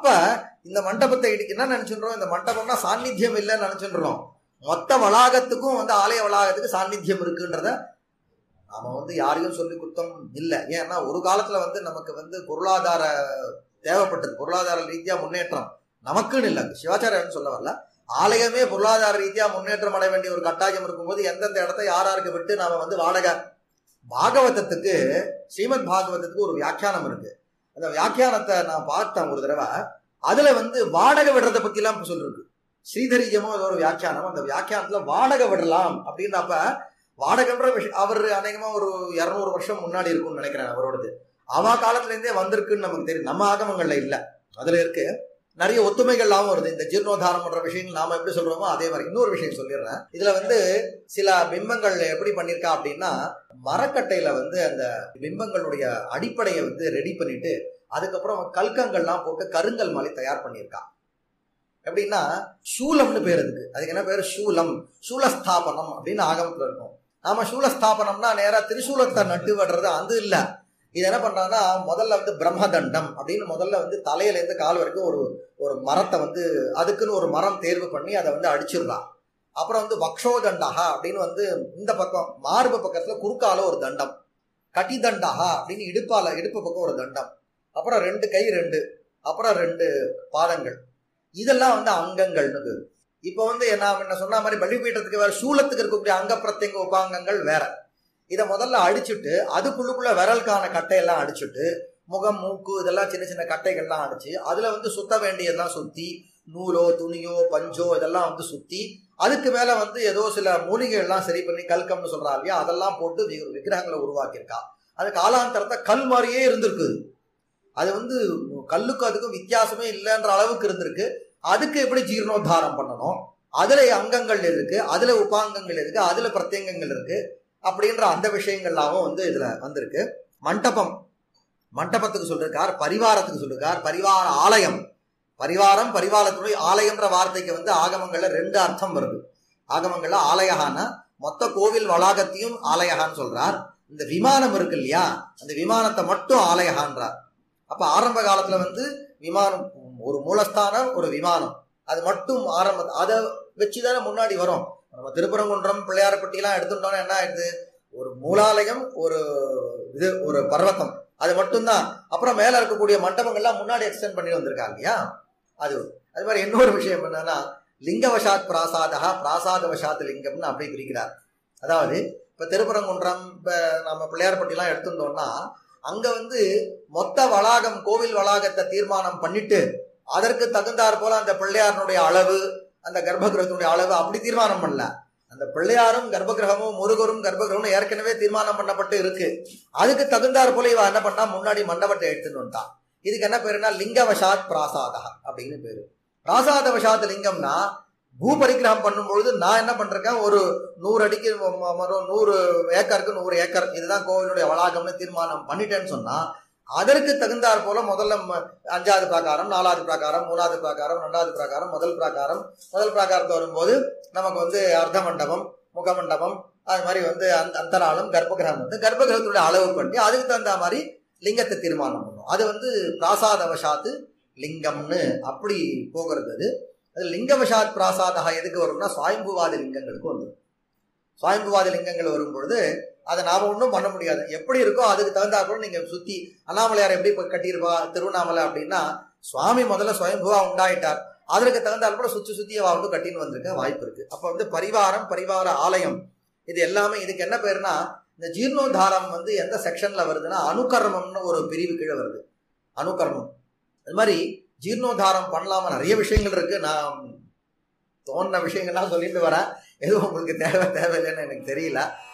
அப்ப இந்த மண்டபத்தை இடிக்க என்ன நினைச்சுடுறோம் இந்த மண்டபம்னா சாநித்தியம் இல்லைன்னு நினைச்சுடுறோம் மொத்த வளாகத்துக்கும் வந்து ஆலய வளாகத்துக்கு சாநித்தியம் இருக்குன்றத நாம வந்து யாரையும் சொல்லி குத்தம் இல்லை ஏன்னா ஒரு காலத்துல வந்து நமக்கு வந்து பொருளாதார தேவைப்பட்டது பொருளாதார ரீதியா முன்னேற்றம் நமக்குன்னு இல்லை சிவாச்சாரியன் சொல்ல வரல ஆலயமே பொருளாதார ரீதியா முன்னேற்றம் அடைய வேண்டிய ஒரு கட்டாயம் இருக்கும்போது எந்தெந்த இடத்த யார் யாருக்கு விட்டு நாம வந்து வாடகை பாகவதத்துக்கு ஸ்ரீமத் பாகவதத்துக்கு ஒரு வியாக்கியானம் இருக்கு அந்த வியாக்கியானத்தை நான் பார்த்தேன் ஒரு தடவை அதுல வந்து வாடகை விடுறத பத்தி எல்லாம் சொல்லிருக்கு ஸ்ரீதரிஜமோ அது ஒரு வியாக்கியானம் அந்த வியாக்கியானத்துல வாடகை விடலாம் அப்படின்றப்ப வாடகைன்ற விஷயம் அவர் அநேகமா ஒரு இருநூறு வருஷம் முன்னாடி இருக்கும்னு நினைக்கிறேன் அவரோடது அவ காலத்துல இருந்தே வந்திருக்குன்னு நமக்கு தெரியும் நம்ம ஆகமங்கள்ல இல்ல அதுல இருக்கு நிறைய ஒத்துமைகள்லாம் வருது இந்த ஜீர்ணோதாரம் பண்ற விஷயங்கள் நாம எப்படி சொல்றோமோ அதே மாதிரி இன்னொரு விஷயம் சொல்லிடுறேன் இதுல வந்து சில பிம்பங்கள் எப்படி பண்ணிருக்கா அப்படின்னா மரக்கட்டையில வந்து அந்த பிம்பங்களுடைய அடிப்படையை வந்து ரெடி பண்ணிட்டு அதுக்கப்புறம் கல்கங்கள்லாம் போட்டு கருங்கல் மாதிரி தயார் பண்ணியிருக்கா எப்படின்னா சூலம்னு பேர் அதுக்கு அதுக்கு என்ன பேர் சூலம் சூலஸ்தாபனம் அப்படின்னு ஆகமத்துல இருக்கும் நாம சூலஸ்தாபனம்னா நேரா திரிசூலத்தை நட்டு விடுறது அது இல்ல இது என்ன பண்றாங்கன்னா முதல்ல வந்து பிரம்மதண்டம் அப்படின்னு முதல்ல வந்து தலையில இருந்து கால் வரைக்கும் ஒரு ஒரு மரத்தை வந்து அதுக்குன்னு ஒரு மரம் தேர்வு பண்ணி அதை வந்து அடிச்சிடலாம் அப்புறம் வந்து வக்ஷோதண்டகா அப்படின்னு வந்து இந்த பக்கம் மார்பு பக்கத்துல குறுக்கால ஒரு தண்டம் கட்டி தண்டகா அப்படின்னு இடுப்பால இடுப்பு பக்கம் ஒரு தண்டம் அப்புறம் ரெண்டு கை ரெண்டு அப்புறம் ரெண்டு பாதங்கள் இதெல்லாம் வந்து அங்கங்கள்னு பேரு இப்போ வந்து என்ன என்ன சொன்ன மாதிரி பலிபீட்டத்துக்கு வேற சூலத்துக்கு இருக்கக்கூடிய அங்க பிரத்யங்க உபாங்கங்கள் வேற இதை முதல்ல அடிச்சுட்டு அதுக்குள்ளுக்குள்ள விரலுக்கான கட்டையெல்லாம் அடிச்சுட்டு முகம் மூக்கு இதெல்லாம் சின்ன சின்ன கட்டைகள்லாம் அடிச்சு அதுல வந்து சுத்த வேண்டியதெல்லாம் சுத்தி நூலோ துணியோ பஞ்சோ இதெல்லாம் வந்து சுத்தி அதுக்கு மேல வந்து ஏதோ சில மூலிகைகள் எல்லாம் சரி பண்ணி கல்கம்னு சொல்றா இல்லையா அதெல்லாம் போட்டு வி- விக்கிரகங்களை உருவாக்கியிருக்கா அது காலாந்தரத்தை கல் மாதிரியே இருந்திருக்குது அது வந்து கல்லுக்கும் அதுக்கும் வித்தியாசமே இல்லைன்ற அளவுக்கு இருந்திருக்கு அதுக்கு எப்படி ஜீர்ணோத்தாரம் பண்ணணும் அதுல அங்கங்கள் இருக்கு அதுல உபாங்கங்கள் இருக்கு அதுல பிரத்யங்கங்கள் இருக்கு அப்படின்ற அந்த விஷயங்கள்லாமும் வந்து இதுல வந்திருக்கு மண்டபம் மண்டபத்துக்கு சொல்லிருக்கார் பரிவாரத்துக்கு சொல்லிருக்கார் பரிவார ஆலயம் பரிவாரம் பரிவாரத்துடைய ஆலயம்ன்ற வார்த்தைக்கு வந்து ஆகமங்கள்ல ரெண்டு அர்த்தம் வருது ஆகமங்கள்ல ஆலயகான்னா மொத்த கோவில் வளாகத்தையும் ஆலயகான்னு சொல்றார் இந்த விமானம் இருக்கு இல்லையா அந்த விமானத்தை மட்டும் ஆலயகான்றார் அப்ப ஆரம்ப காலத்துல வந்து விமானம் ஒரு மூலஸ்தானம் ஒரு விமானம் அது மட்டும் ஆரம்ப அதை வச்சுதானே முன்னாடி வரும் நம்ம திருப்பரங்குன்றம் பிள்ளையார்பட்டியெல்லாம் எடுத்துட்டோம்னா என்ன ஆயிடுது ஒரு மூலாலயம் ஒரு இது ஒரு பர்வதம் அது மட்டும்தான் அப்புறம் மேல இருக்கக்கூடிய மண்டபங்கள்லாம் முன்னாடி எக்ஸ்டெண்ட் பண்ணி வந்திருக்காங்க இல்லையா அது அது மாதிரி இன்னொரு விஷயம் என்னன்னா லிங்கவசாத் பிராசாதா பிராசாதவசாத் லிங்கம்னு அப்படி பிரிக்கிறார் அதாவது இப்ப திருப்பரங்குன்றம் இப்ப நம்ம பிள்ளையார்பட்டிலாம் எடுத்துட்டோம்னா அங்க வந்து மொத்த வளாகம் கோவில் வளாகத்தை தீர்மானம் பண்ணிட்டு அதற்கு தகுந்தாற் போல அந்த பிள்ளையாரனுடைய அளவு அந்த கர்ப்பகிரகத்தினுடைய அளவு அப்படி தீர்மானம் பண்ணல அந்த பிள்ளையாரும் கர்ப்பகிரகமும் முருகரும் கர்ப்பகிரகமும் ஏற்கனவே தீர்மானம் பண்ணப்பட்டு இருக்கு அதுக்கு தகுந்தாற் போல இவ என்ன பண்ணா முன்னாடி மண்டபத்தை எடுத்துன்னு வந்துட்டான் இதுக்கு என்ன பேருன்னா லிங்கவசாத் பிராசாதா அப்படின்னு பேரு பிராசாதவசாத் லிங்கம்னா பூபரிகிரகம் பண்ணும்பொழுது நான் என்ன பண்றேன் ஒரு நூறு அடிக்கு ம- மரம் நூறு ஏக்கருக்கு நூறு ஏக்கர் இதுதான் கோவிலுடைய வளாகம்னு தீர்மானம் பண்ணிட்டேன்னு சொன்னா அதற்கு தகுந்தாற் போல முதல்ல ம- அஞ்சாவது பிரகாரம் நாலாவது பிரகாரம் மூணாவது பிரகாரம் ரெண்டாவது பிரகாரம் முதல் பிரகாரம் முதல் பிரகாரத்தை வரும்போது நமக்கு வந்து அர்த்த மண்டபம் முகமண்டபம் அது மாதிரி வந்து அந்த அந்தராளம் கர்ப்பகிரகம் வந்து கர்ப்பகிரகத்துடைய அளவு பண்ணி அதுக்கு தகுந்த மாதிரி லிங்கத்தை தீர்மானம் பண்ணும் அது வந்து பிராசாதவசாத்து லிங்கம்னு அப்படி போகிறது அது அது லிங்கவசாத் பிராசாதா எதுக்கு வரும்னா சுவாயம்புவாத லிங்கங்களுக்கு வந்துடும் சுவாயம்புவாத லிங்கங்கள் வரும்பொழுது அதை நாம ஒன்றும் பண்ண முடியாது எப்படி இருக்கோ அதுக்கு தகுந்தா கூட நீங்க சுத்தி அண்ணாமலையார் எப்படி இப்ப கட்டியிருப்பா திருவண்ணாமலை அப்படின்னா சுவாமி முதல்ல சுயம்புவா உண்டாயிட்டார் அதற்கு தகுந்தால் கூட சுத்தி சுத்தி அவ வந்து கட்டின்னு வந்திருக்க வாய்ப்பு இருக்கு அப்ப வந்து பரிவாரம் பரிவார ஆலயம் இது எல்லாமே இதுக்கு என்ன பேருனா இந்த ஜீர்ணோத்தாரம் வந்து எந்த செக்ஷன்ல வருதுன்னா அனுகர்மம்னு ஒரு பிரிவு கீழே வருது அனுகர்மம் அது மாதிரி ஜீர்ணோத்தாரம் பண்ணலாம நிறைய விஷயங்கள் இருக்கு நான் தோணுன விஷயங்கள்லாம் சொல்லிட்டு வரேன் எதுவும் உங்களுக்கு தேவை தேவையில்லைன்னு எனக்கு தெரியல